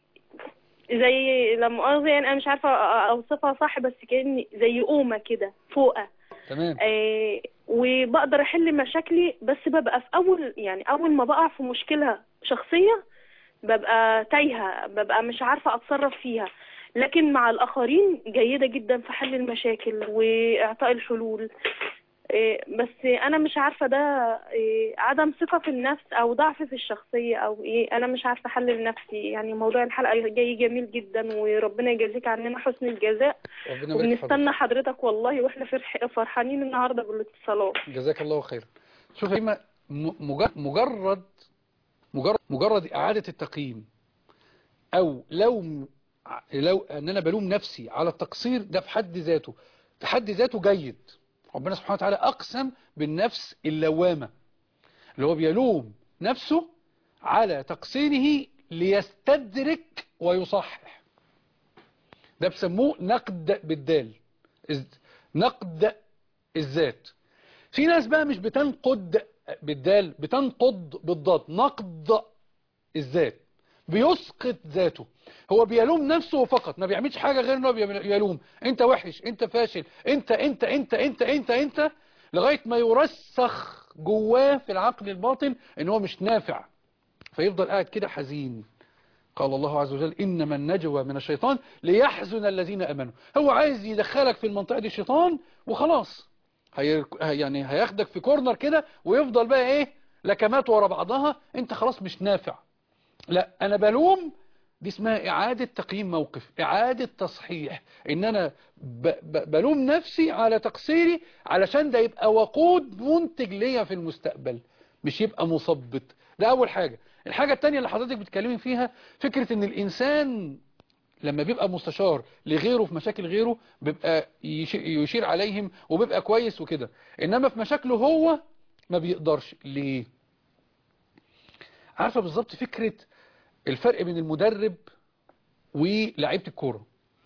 زي لما مؤاخذة يعني أنا مش عارفة أوصفها صح بس كأني زي قومة كده فوقة تمام آه، وبقدر احل مشاكلي بس ببقى في اول يعني اول ما بقع في مشكلة شخصية ببقى تايهة ببقى مش عارفة اتصرف فيها لكن مع الاخرين جيدة جدا في حل المشاكل واعطاء الحلول آه، بس انا مش عارفة ده آه، عدم ثقة في النفس او ضعف في الشخصية او ايه انا مش عارفة احلل نفسي يعني موضوع الحلقة جاي جميل جدا وربنا يجازيك عننا حسن الجزاء ربنا يبارك في حضرتك. وبنستنى حضرتك والله واحنا فرح- فرحانين النهارده بالاتصالات جزاك الله خيرا شوف يا إما م- مجرد مجرد مجرد, مجرد إعادة التقييم أو لو لو أن أنا بلوم نفسي على التقصير ده في حد ذاته في حد ذاته جيد ربنا سبحانه وتعالى أقسم بالنفس اللوامة اللي هو بيلوم نفسه على تقصيره ليستدرك ويصحح ده بسموه نقد بالدال إز- نقد الذات في ناس بقى مش بتنقد بالدال بتنقض بالضاد نقد الذات بيسقط ذاته هو بيلوم نفسه فقط ما بيعملش حاجة غير انه بيعمل- يلوم انت وحش انت فاشل انت انت انت انت انت انت لغاية ما يرسخ جواه في العقل الباطن ان هو مش نافع فيفضل قاعد كده حزين قال الله عز وجل إنما النجوى من الشيطان ليحزن الذين أمنوا هو عايز يدخلك في المنطقة دي الشيطان وخلاص هي يعني هياخدك في كورنر كده ويفضل بقى ايه لكمات ورا بعضها انت خلاص مش نافع لا انا بلوم دي اسمها اعادة تقييم موقف اعادة تصحيح ان انا ب ب بلوم نفسي على تقصيري علشان ده يبقى وقود منتج ليا في المستقبل مش يبقى مثبط ده اول حاجة الحاجة التانية اللي حضرتك بتكلمي فيها فكرة ان الانسان لما بيبقى مستشار لغيره في مشاكل غيره بيبقى يشير عليهم وبيبقى كويس وكده انما في مشاكله هو ما بيقدرش ليه عارفة بالظبط فكرة الفرق بين المدرب ولاعيبه الكوره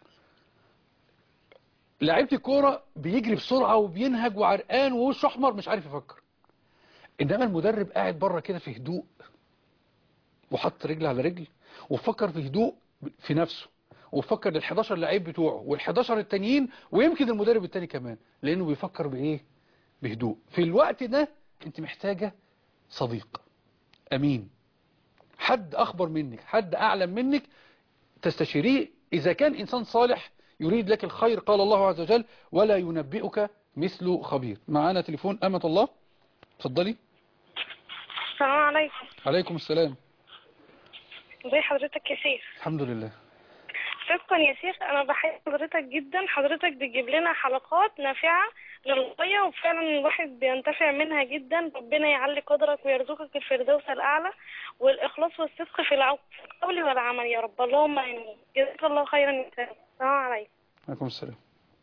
لعيبه الكوره بيجري بسرعه وبينهج وعرقان ووشه احمر مش عارف يفكر انما المدرب قاعد بره كده في هدوء وحط رجل على رجل وفكر في هدوء في نفسه وفكر ال11 لعيب بتوعه وال11 التانيين ويمكن المدرب التاني كمان لانه بيفكر بايه بهدوء في الوقت ده انت محتاجه صديق امين حد أخبر منك حد أعلم منك تستشيريه إذا كان إنسان صالح يريد لك الخير قال الله عز وجل ولا ينبئك مثل خبير معانا تليفون أمة الله تفضلي السلام عليكم عليكم السلام ازي حضرتك يا شيخ الحمد لله صدقا يا شيخ انا بحب حضرتك جدا حضرتك بتجيب لنا حلقات نافعة للغاية وفعلا الواحد بينتفع منها جدا ربنا يعلي قدرك ويرزقك الفردوس الأعلى والإخلاص والصدق في القول والعمل يا رب اللهم آمين جزاك الله خيرا يا شيخ السلام عليكم عليكم السلام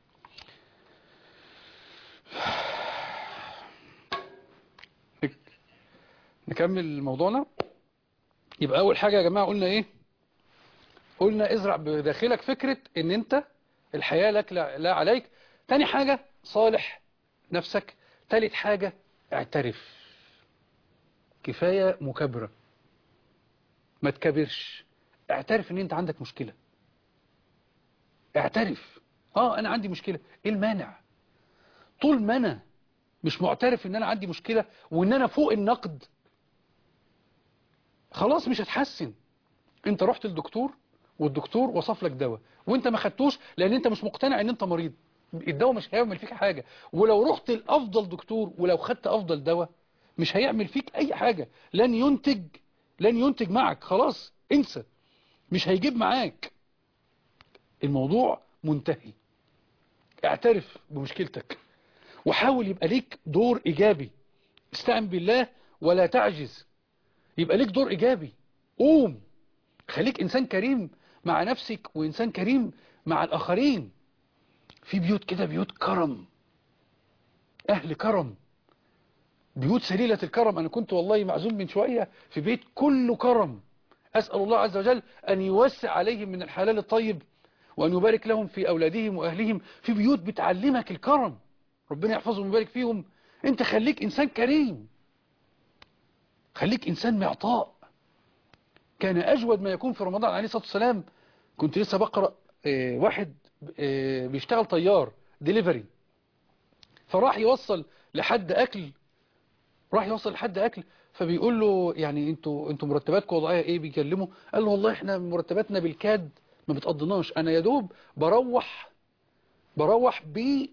نكمل موضوعنا يبقى أول حاجة يا جماعة قلنا إيه قلنا ازرع بداخلك فكرة ان انت الحياة لك لا, لا عليك تاني حاجة صالح نفسك تالت حاجة اعترف كفاية مكابرة ما تكبرش اعترف ان انت عندك مشكلة اعترف اه انا عندي مشكلة ايه المانع طول ما انا مش معترف ان انا عندي مشكلة وان انا فوق النقد خلاص مش هتحسن انت رحت للدكتور والدكتور وصف لك دواء وانت ما خدتوش لان انت مش مقتنع ان انت مريض الدواء مش هيعمل فيك حاجة ولو رحت لافضل دكتور ولو خدت افضل دواء مش هيعمل فيك اي حاجة لن ينتج لن ينتج معك خلاص انسى مش هيجيب معاك الموضوع منتهي اعترف بمشكلتك وحاول يبقى ليك دور ايجابي استعن بالله ولا تعجز يبقى ليك دور ايجابي قوم خليك انسان كريم مع نفسك وإنسان كريم مع الآخرين في بيوت كده بيوت كرم أهل كرم بيوت سليلة الكرم أنا كنت والله معزوم من شوية في بيت كله كرم أسأل الله عز وجل أن يوسع عليهم من الحلال الطيب وأن يبارك لهم في أولادهم وأهلهم في بيوت بتعلمك الكرم ربنا يحفظهم ويبارك فيهم أنت خليك إنسان كريم خليك إنسان معطاء كان أجود ما يكون في رمضان عليه الصلاة والسلام كنت لسه بقرأ آه واحد آه بيشتغل طيار ديليفري فراح يوصل لحد أكل راح يوصل لحد أكل فبيقول له يعني انتوا انتوا مرتباتكم وضعها ايه بيكلمه قال له والله احنا مرتباتنا بالكاد ما بتقضناش انا يا دوب بروح بروح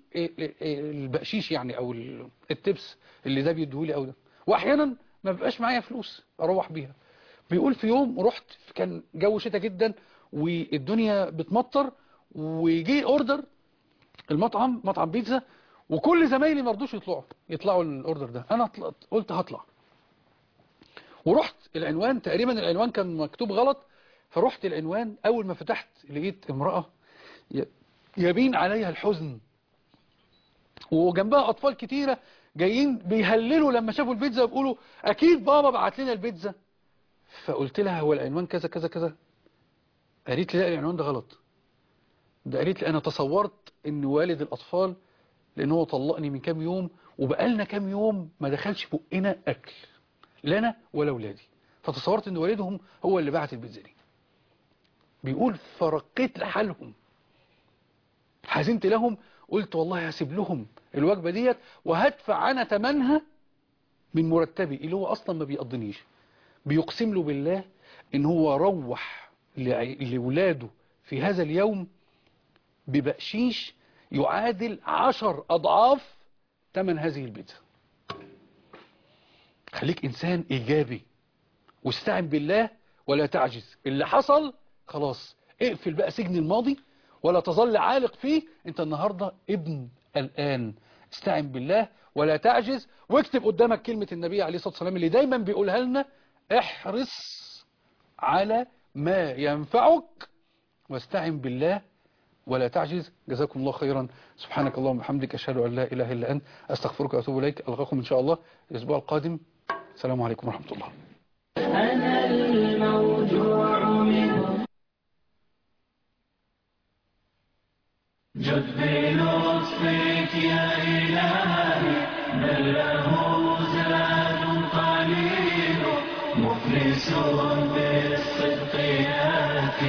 بالبقشيش يعني او التبس اللي ده بيديهولي او ده واحيانا ما بيبقاش معايا فلوس اروح بيها بيقول في يوم رحت كان جو شتاء جدا والدنيا بتمطر وجي اوردر المطعم مطعم بيتزا وكل زمايلي ما رضوش يطلعوا يطلعوا الاوردر ده انا طلعت قلت هطلع ورحت العنوان تقريبا العنوان كان مكتوب غلط فرحت العنوان اول ما فتحت لقيت امرأة يبين عليها الحزن وجنبها اطفال كتيرة جايين بيهللوا لما شافوا البيتزا ويقولوا اكيد بابا بعت لنا البيتزا فقلت لها هو العنوان كذا كذا كذا قالت لي لا العنوان ده غلط ده قالت لي انا تصورت ان والد الاطفال لان هو طلقني من كام يوم وبقالنا كام يوم ما دخلش بقنا اكل لنا ولا اولادي فتصورت ان والدهم هو اللي بعت البيتزا دي بيقول فرقيت لحالهم حزنت لهم قلت والله هسيب لهم الوجبة ديت وهدفع انا تمنها من مرتبي اللي هو اصلا ما بيقضنيش بيقسم له بالله ان هو روح لع- لولاده في هذا اليوم ببقشيش يعادل عشر أضعاف ثمن هذه البيتزا خليك إنسان إيجابي واستعن بالله ولا تعجز اللي حصل خلاص اقفل بقى سجن الماضي ولا تظل عالق فيه انت النهاردة ابن الآن استعن بالله ولا تعجز واكتب قدامك كلمة النبي عليه الصلاة والسلام اللي دايما بيقولها لنا احرص على ما ينفعك واستعن بالله ولا تعجز جزاكم الله خيرا سبحانك اللهم وبحمدك أشهد أن لا إله إلا أنت أستغفرك وأتوب إليك ألقاكم إن شاء الله الأسبوع القادم السلام عليكم ورحمة الله أنا الموجوع منه جد بلطفك يا إلهي بل له زاد قليل مخلص بالصدق يا